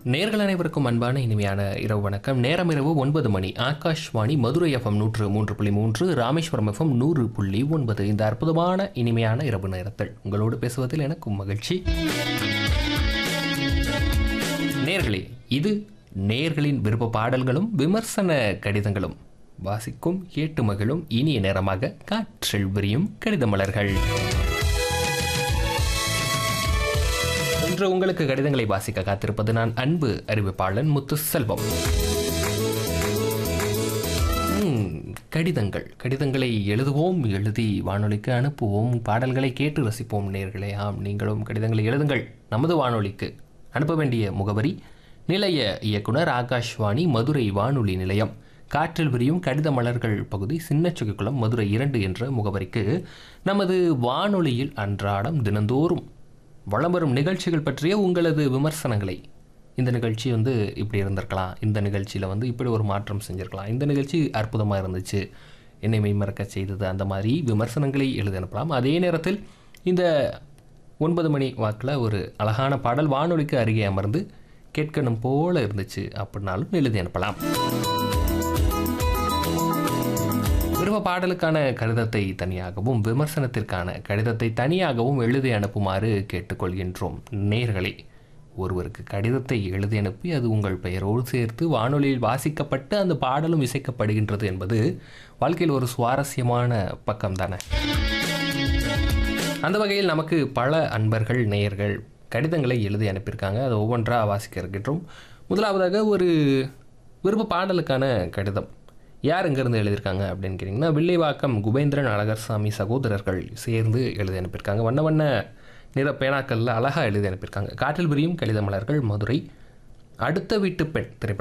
நேர்கள் அனைவருக்கும் அன்பான இனிமையான இரவு வணக்கம் நேரம் இரவு ஒன்பது மணி ஆகாஷ்வாணி மதுரை எஃப்எம் நூற்று மூன்று புள்ளி மூன்று ராமேஸ்வரம் எஃப்எம் நூறு புள்ளி ஒன்பது இந்த அற்புதமான இனிமையான இரவு நேரத்தில் உங்களோடு பேசுவதில் எனக்கும் மகிழ்ச்சி நேர்களே இது நேர்களின் விருப்ப பாடல்களும் விமர்சன கடிதங்களும் வாசிக்கும் கேட்டு மகிழும் இனிய நேரமாக காற்றில் விரியும் கடித மலர்கள் இன்று உங்களுக்கு கடிதங்களை வாசிக்க காத்திருப்பது நான் அன்பு அறிவிப்பாளன் முத்து செல்வம் ம், கடிதங்கள் கடிதங்களை எழுதுவோம் எழுதி வானொலிக்கு அனுப்புவோம் பாடல்களை கேட்டு ரசிப்போம் நேர்களே ஆம் நீங்களும் கடிதங்களை எழுதுங்கள் நமது வானொலிக்கு அனுப்ப வேண்டிய முகவரி நிலைய இயக்குனர் ஆகாஷ்வாணி மதுரை வானொலி நிலையம் காற்றில் விரியும் கடித மலர்கள் பகுதி சின்னச்சுக்கிக்குளம் மதுரை இரண்டு என்ற முகவரிக்கு நமது வானொலியில் அன்றாடம் தினந்தோறும் வளம் வரும் நிகழ்ச்சிகள் பற்றிய உங்களது விமர்சனங்களை இந்த நிகழ்ச்சி வந்து இப்படி இருந்திருக்கலாம் இந்த நிகழ்ச்சியில் வந்து இப்படி ஒரு மாற்றம் செஞ்சிருக்கலாம் இந்த நிகழ்ச்சி அற்புதமாக இருந்துச்சு என்னை மெய்மறக்க செய்தது அந்த மாதிரி விமர்சனங்களை எழுதி அனுப்பலாம் அதே நேரத்தில் இந்த ஒன்பது மணி வாக்கில் ஒரு அழகான பாடல் வானொலிக்கு அருகே அமர்ந்து கேட்கணும் போல இருந்துச்சு அப்படின்னாலும் எழுதி அனுப்பலாம் விருப்ப பாடலுக்கான கடிதத்தை தனியாகவும் விமர்சனத்திற்கான கடிதத்தை தனியாகவும் எழுதி அனுப்புமாறு கேட்டுக்கொள்கின்றோம் நேர்களே ஒருவருக்கு கடிதத்தை எழுதி அனுப்பி அது உங்கள் பெயரோடு சேர்த்து வானொலியில் வாசிக்கப்பட்டு அந்த பாடலும் இசைக்கப்படுகின்றது என்பது வாழ்க்கையில் ஒரு சுவாரஸ்யமான பக்கம் தானே அந்த வகையில் நமக்கு பல அன்பர்கள் நேயர்கள் கடிதங்களை எழுதி அனுப்பியிருக்காங்க அதை ஒவ்வொன்றாக வாசிக்க இருக்கின்றோம் முதலாவதாக ஒரு விருப்ப பாடலுக்கான கடிதம் யார் எங்கேருந்து எழுதியிருக்காங்க அப்படின்னு கேட்டிங்கன்னா வில்லிவாக்கம் குபேந்திரன் அழகர்சாமி சகோதரர்கள் சேர்ந்து எழுதி அனுப்பியிருக்காங்க வண்ண வண்ண நிற பேனாக்களில் அழகாக எழுதி அனுப்பியிருக்காங்க காற்றில் விரியும் கடித மலர்கள் மதுரை அடுத்த வீட்டு பெண் திரைப்படம்